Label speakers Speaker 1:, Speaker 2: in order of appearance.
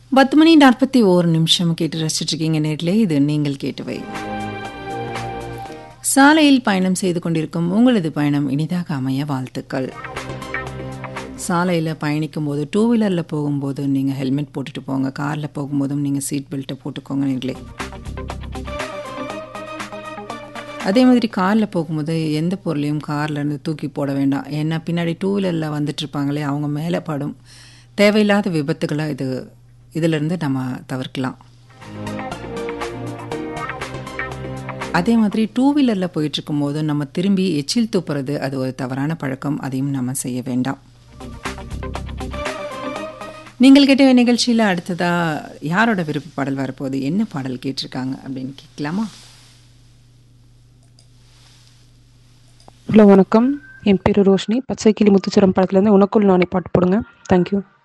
Speaker 1: பத்து மணி நாற்பத்தி ஓரு நிமிஷம் கேட்டு ரசிச்சிட்டு இருக்கீங்க நேரிலே இது நீங்கள் கேட்டவை சாலையில் பயணம் செய்து கொண்டிருக்கும் உங்களது பயணம் இனிதாக அமைய வாழ்த்துக்கள் சாலையில் பயணிக்கும் போது டூ வீலரில் போகும்போது நீங்கள் ஹெல்மெட் போட்டுட்டு போங்க காரில் போகும்போதும் நீங்கள் சீட் பெல்ட்டை போட்டுக்கோங்க நீங்களே அதே மாதிரி காரில் போகும்போது எந்த பொருளையும் கார்ல இருந்து தூக்கி போட வேண்டாம் ஏன்னா பின்னாடி டூ வீலரில் வந்துட்டு இருப்பாங்களே அவங்க மேலே படும் தேவையில்லாத விபத்துகளை இது இதிலிருந்து நம்ம தவிர்க்கலாம் அதே மாதிரி டூ வீலரில் போயிட்டு இருக்கும்போது நம்ம திரும்பி எச்சில் துப்புறது அது ஒரு தவறான பழக்கம் அதையும் நம்ம செய்ய வேண்டாம் நீங்கள் கேட்ட நிகழ்ச்சியில் அடுத்ததா யாரோட விருப்ப பாடல் வரப்போகுது என்ன பாடல் கேட்டிருக்காங்க அப்படின்னு கேட்கலாமா
Speaker 2: ஹலோ வணக்கம் என் பேர் ரோஷினி பச்சை கிளி முத்துச்சரம் படத்துலேருந்து உனக்குள் நானே பாட்டு போடுங்க தேங்க்யூ